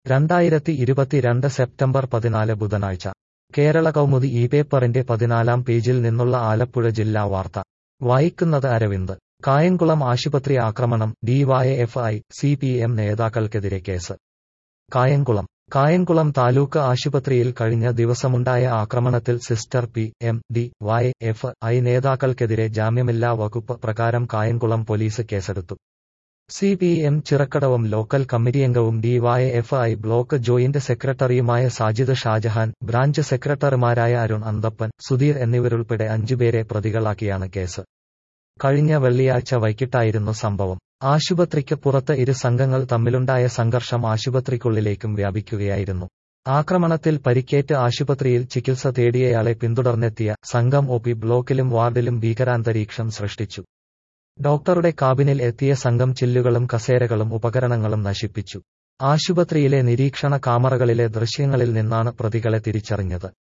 രണ്ടായിരത്തി ഇരുപത്തിരണ്ട് സെപ്റ്റംബർ പതിനാല് ബുധനാഴ്ച കേരള കൗമുദി ഈ പേപ്പറിന്റെ പതിനാലാം പേജിൽ നിന്നുള്ള ആലപ്പുഴ ജില്ലാ വാർത്ത വായിക്കുന്നത് അരവിന്ദ് കായംകുളം ആശുപത്രി ആക്രമണം ഡിവൈഎഫ്ഐ സി പി എം നേതാക്കൾക്കെതിരെ കേസ് കായംകുളം കായംകുളം താലൂക്ക് ആശുപത്രിയിൽ കഴിഞ്ഞ ദിവസമുണ്ടായ ആക്രമണത്തിൽ സിസ്റ്റർ P M D Y F I നേതാക്കൾക്കെതിരെ ജാമ്യമില്ലാ വകുപ്പ് പ്രകാരം കായംകുളം പോലീസ് കേസെടുത്തു സി പി എം ചിറക്കടവും ലോക്കൽ കമ്മിറ്റിയംഗവും ഡിവൈഎഫ്ഐ ബ്ലോക്ക് ജോയിന്റ് സെക്രട്ടറിയുമായ സാജിദ് ഷാജഹാൻ ബ്രാഞ്ച് സെക്രട്ടറിമാരായ അരുൺ അന്തപ്പൻ സുധീർ എന്നിവരുൾപ്പെടെ അഞ്ചുപേരെ പ്രതികളാക്കിയാണ് കേസ് കഴിഞ്ഞ വെള്ളിയാഴ്ച വൈകിട്ടായിരുന്നു സംഭവം ആശുപത്രിക്ക് പുറത്ത് ഇരു സംഘങ്ങൾ തമ്മിലുണ്ടായ സംഘർഷം ആശുപത്രിക്കുള്ളിലേക്കും വ്യാപിക്കുകയായിരുന്നു ആക്രമണത്തിൽ പരിക്കേറ്റ് ആശുപത്രിയിൽ ചികിത്സ തേടിയയാളെ പിന്തുടർന്നെത്തിയ സംഘം ഒ പി ബ്ലോക്കിലും വാർഡിലും ഭീകരാന്തരീക്ഷം സൃഷ്ടിച്ചു ഡോക്ടറുടെ കാബിനിൽ എത്തിയ സംഘം ചില്ലുകളും കസേരകളും ഉപകരണങ്ങളും നശിപ്പിച്ചു ആശുപത്രിയിലെ നിരീക്ഷണ കാമറകളിലെ ദൃശ്യങ്ങളിൽ നിന്നാണ് പ്രതികളെ തിരിച്ചറിഞ്ഞത്